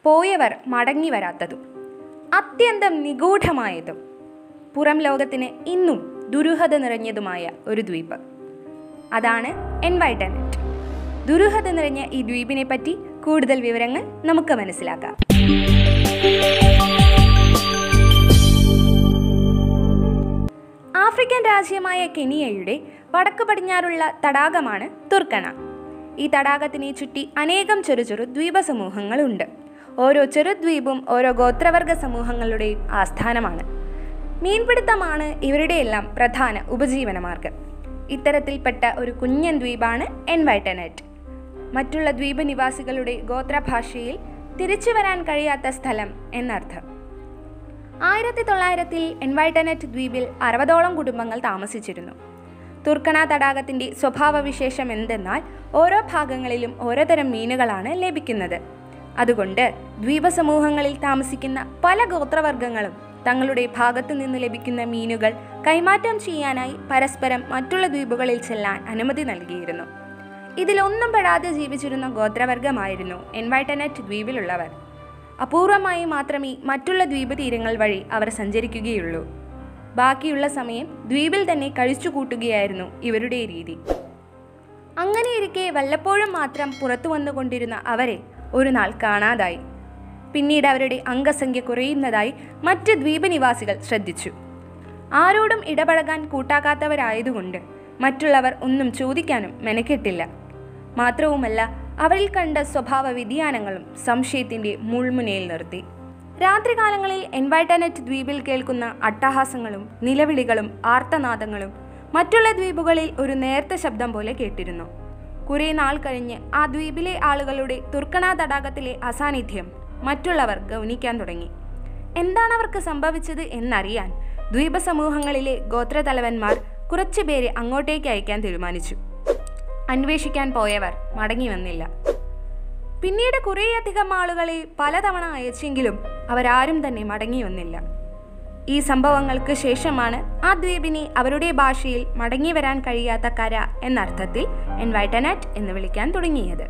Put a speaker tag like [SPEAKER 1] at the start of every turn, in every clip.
[SPEAKER 1] പോയവർ മടങ്ങി വരാത്തതും അത്യന്തം നിഗൂഢമായതും പുറം ലോകത്തിന് ഇന്നും ദുരൂഹത നിറഞ്ഞതുമായ ഒരു ദ്വീപ് അതാണ് എൻവൈറ്റനറ്റ് ദുരൂഹത നിറഞ്ഞ ഈ ദ്വീപിനെ പറ്റി കൂടുതൽ വിവരങ്ങൾ നമുക്ക് മനസ്സിലാക്കാം ആഫ്രിക്കൻ രാജ്യമായ കെനിയയുടെ വടക്ക് പടിഞ്ഞാറുള്ള തടാകമാണ് തുർക്കണ ഈ തടാകത്തിനെ ചുറ്റി അനേകം ചെറു ചെറു ദ്വീപ സമൂഹങ്ങളുണ്ട് ഓരോ ചെറുദ്വീപും ഓരോ ഗോത്രവർഗ സമൂഹങ്ങളുടെയും ആസ്ഥാനമാണ് മീൻപിടുത്തമാണ് ഇവരുടെയെല്ലാം പ്രധാന ഉപജീവനമാർഗം ഇത്തരത്തിൽപ്പെട്ട ഒരു കുഞ്ഞൻ ദ്വീപാണ് എൻവൈറ്റനറ്റ് മറ്റുള്ള ദ്വീപ് നിവാസികളുടെ ഗോത്രഭാഷയിൽ തിരിച്ചു വരാൻ കഴിയാത്ത സ്ഥലം എന്നർത്ഥം ആയിരത്തി തൊള്ളായിരത്തിൽ എൻവൈറ്റനറ്റ് ദ്വീപിൽ അറുപതോളം കുടുംബങ്ങൾ താമസിച്ചിരുന്നു തുർക്കണ തടാകത്തിൻ്റെ സ്വഭാവവിശേഷം എന്തെന്നാൽ ഓരോ ഭാഗങ്ങളിലും ഓരോ തരം മീനുകളാണ് ലഭിക്കുന്നത് അതുകൊണ്ട് ദ്വീപ സമൂഹങ്ങളിൽ താമസിക്കുന്ന പല ഗോത്രവർഗങ്ങളും തങ്ങളുടെ ഭാഗത്തു നിന്ന് ലഭിക്കുന്ന മീനുകൾ കൈമാറ്റം ചെയ്യാനായി പരസ്പരം മറ്റുള്ള ദ്വീപുകളിൽ ചെല്ലാൻ അനുമതി നൽകിയിരുന്നു ഇതിലൊന്നും പെടാതെ ജീവിച്ചിരുന്ന ഗോത്രവർഗമായിരുന്നു എൻവൈറ്റനറ്റ് ദ്വീപിലുള്ളവർ അപൂർവമായി മാത്രമേ മറ്റുള്ള ദ്വീപ് തീരങ്ങൾ വഴി അവർ സഞ്ചരിക്കുകയുള്ളൂ ബാക്കിയുള്ള സമയം ദ്വീപിൽ തന്നെ കഴിച്ചുകൂട്ടുകയായിരുന്നു ഇവരുടെ രീതി അങ്ങനെയിരിക്കെ വല്ലപ്പോഴും മാത്രം പുറത്തു വന്നുകൊണ്ടിരുന്ന അവരെ ഒരു നാൾ കാണാതായി പിന്നീട് അവരുടെ അംഗസംഖ്യ കുറയുന്നതായി മറ്റ് ദ്വീപ് നിവാസികൾ ശ്രദ്ധിച്ചു ആരോടും ഇടപഴകാൻ കൂട്ടാക്കാത്തവരായതുകൊണ്ട് മറ്റുള്ളവർ ഒന്നും ചോദിക്കാനും മെനക്കെട്ടില്ല മാത്രവുമല്ല അവരിൽ കണ്ട സ്വഭാവ വ്യതിയാനങ്ങളും സംശയത്തിൻ്റെ മുൾമുനയിൽ നിർത്തി രാത്രികാലങ്ങളിൽ എൻവൈറ്റനറ്റ് ദ്വീപിൽ കേൾക്കുന്ന അട്ടഹാസങ്ങളും നിലവിളികളും ആർത്തനാദങ്ങളും മറ്റുള്ള ദ്വീപുകളിൽ ഒരു നേർത്ത ശബ്ദം പോലെ കേട്ടിരുന്നു കുറേ നാൾ കഴിഞ്ഞ് ആ ദ്വീപിലെ ആളുകളുടെ തുർക്കണ തടാകത്തിലെ അസാന്നിധ്യം മറ്റുള്ളവർ ഗൗനിക്കാൻ തുടങ്ങി എന്താണ് അവർക്ക് സംഭവിച്ചത് എന്നറിയാൻ ദ്വീപ സമൂഹങ്ങളിലെ ഗോത്രതലവന്മാർ കുറച്ചുപേരെ അങ്ങോട്ടേക്ക് അയക്കാൻ തീരുമാനിച്ചു അന്വേഷിക്കാൻ പോയവർ മടങ്ങി വന്നില്ല പിന്നീട് കുറേയധികം ആളുകളെ പലതവണ അയച്ചെങ്കിലും അവരാരും തന്നെ മടങ്ങി വന്നില്ല ഈ സംഭവങ്ങൾക്ക് ശേഷമാണ് ആ ദ്വീപിനെ അവരുടെ ഭാഷയിൽ മടങ്ങി വരാൻ കഴിയാത്ത കര എന്നർത്ഥത്തിൽ എൻവൈറ്റനറ്റ് എന്ന് വിളിക്കാൻ തുടങ്ങിയത്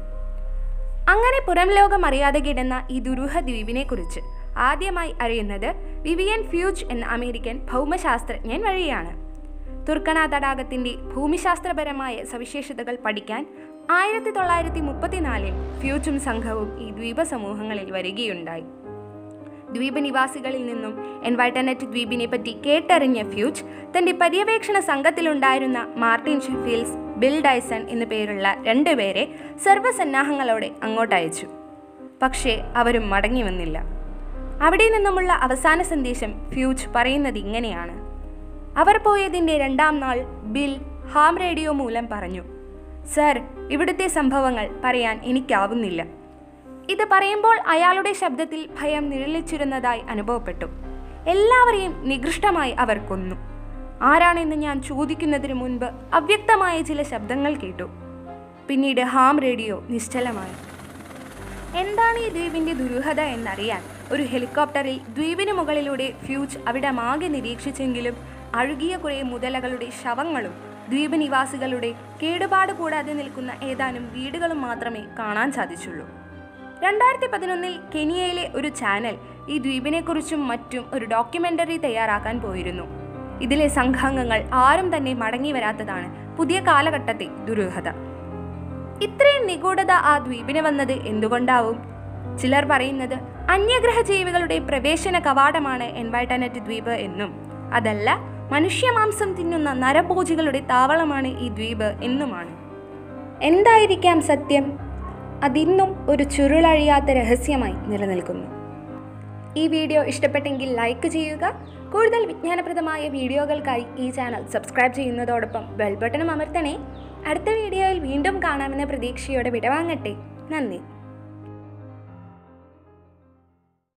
[SPEAKER 1] അങ്ങനെ പുറം ലോകം അറിയാതെ കിടന്ന ഈ ദുരൂഹ ദ്വീപിനെ കുറിച്ച് ആദ്യമായി അറിയുന്നത് വിവിയൻ ഫ്യൂജ് എന്ന അമേരിക്കൻ ഭൗമശാസ്ത്രജ്ഞൻ വഴിയാണ് തുർക്കണ തടാകത്തിന്റെ ഭൂമിശാസ്ത്രപരമായ സവിശേഷതകൾ പഠിക്കാൻ ആയിരത്തി തൊള്ളായിരത്തി മുപ്പത്തിനാലിൽ ഫ്യൂച്ചും സംഘവും ഈ ദ്വീപ സമൂഹങ്ങളിൽ വരികയുണ്ടായി ദ്വീപ് നിവാസികളിൽ നിന്നും എൻവൈറ്റനറ്റ് ദ്വീപിനെ പറ്റി കേട്ടറിഞ്ഞ ഫ്യൂജ് തന്റെ പര്യവേക്ഷണ സംഘത്തിലുണ്ടായിരുന്ന മാർട്ടിൻ ഷെഫീൽസ് ബിൽ ഡൈസൺ എന്നു പേരുള്ള രണ്ടുപേരെ സർവ്വസന്നാഹങ്ങളോടെ അങ്ങോട്ടയച്ചു പക്ഷേ അവരും മടങ്ങി വന്നില്ല അവിടെ നിന്നുമുള്ള അവസാന സന്ദേശം ഫ്യൂജ് പറയുന്നത് ഇങ്ങനെയാണ് അവർ പോയതിൻ്റെ രണ്ടാം നാൾ ബിൽ ഹാം റേഡിയോ മൂലം പറഞ്ഞു സർ ഇവിടുത്തെ സംഭവങ്ങൾ പറയാൻ എനിക്കാവുന്നില്ല ഇത് പറയുമ്പോൾ അയാളുടെ ശബ്ദത്തിൽ ഭയം നിഴലിച്ചിരുന്നതായി അനുഭവപ്പെട്ടു എല്ലാവരെയും നികൃഷ്ടമായി അവർ കൊന്നു ആരാണെന്ന് ഞാൻ ചോദിക്കുന്നതിന് മുൻപ് അവ്യക്തമായ ചില ശബ്ദങ്ങൾ കേട്ടു പിന്നീട് ഹാം റേഡിയോ നിശ്ചലമായി എന്താണ് ഈ ദ്വീപിന്റെ ദുരൂഹത എന്നറിയാൻ ഒരു ഹെലികോപ്റ്ററിൽ ദ്വീപിന് മുകളിലൂടെ ഫ്യൂജ് അവിടെ മാകെ നിരീക്ഷിച്ചെങ്കിലും അഴുകിയ കുറേ മുതലകളുടെ ശവങ്ങളും ദ്വീപ് നിവാസികളുടെ കേടുപാട് കൂടാതെ നിൽക്കുന്ന ഏതാനും വീടുകളും മാത്രമേ കാണാൻ സാധിച്ചുള്ളൂ രണ്ടായിരത്തി പതിനൊന്നിൽ കെനിയയിലെ ഒരു ചാനൽ ഈ ദ്വീപിനെക്കുറിച്ചും മറ്റും ഒരു ഡോക്യുമെന്ററി തയ്യാറാക്കാൻ പോയിരുന്നു ഇതിലെ സംഘാംഗങ്ങൾ ആരും തന്നെ മടങ്ങി വരാത്തതാണ് പുതിയ കാലഘട്ടത്തെ ദുരൂഹത ഇത്രയും നിഗൂഢത ആ ദ്വീപിന് വന്നത് എന്തുകൊണ്ടാവും ചിലർ പറയുന്നത് അന്യഗ്രഹ ജീവികളുടെ പ്രവേശന കവാടമാണ് എൻവൈറ്റനറ്റ് ദ്വീപ് എന്നും അതല്ല മനുഷ്യമാംസം തിന്നുന്ന നരഭോജികളുടെ താവളമാണ് ഈ ദ്വീപ് എന്നുമാണ് എന്തായിരിക്കാം സത്യം അതിന്നും ഒരു ചുരുളഴിയാത്ത രഹസ്യമായി നിലനിൽക്കുന്നു ഈ വീഡിയോ ഇഷ്ടപ്പെട്ടെങ്കിൽ ലൈക്ക് ചെയ്യുക കൂടുതൽ വിജ്ഞാനപ്രദമായ വീഡിയോകൾക്കായി ഈ ചാനൽ സബ്സ്ക്രൈബ് ചെയ്യുന്നതോടൊപ്പം ബെൽ ബട്ടണും അമർത്തണേ അടുത്ത വീഡിയോയിൽ വീണ്ടും കാണാമെന്ന പ്രതീക്ഷയോടെ വിടവാങ്ങട്ടെ നന്ദി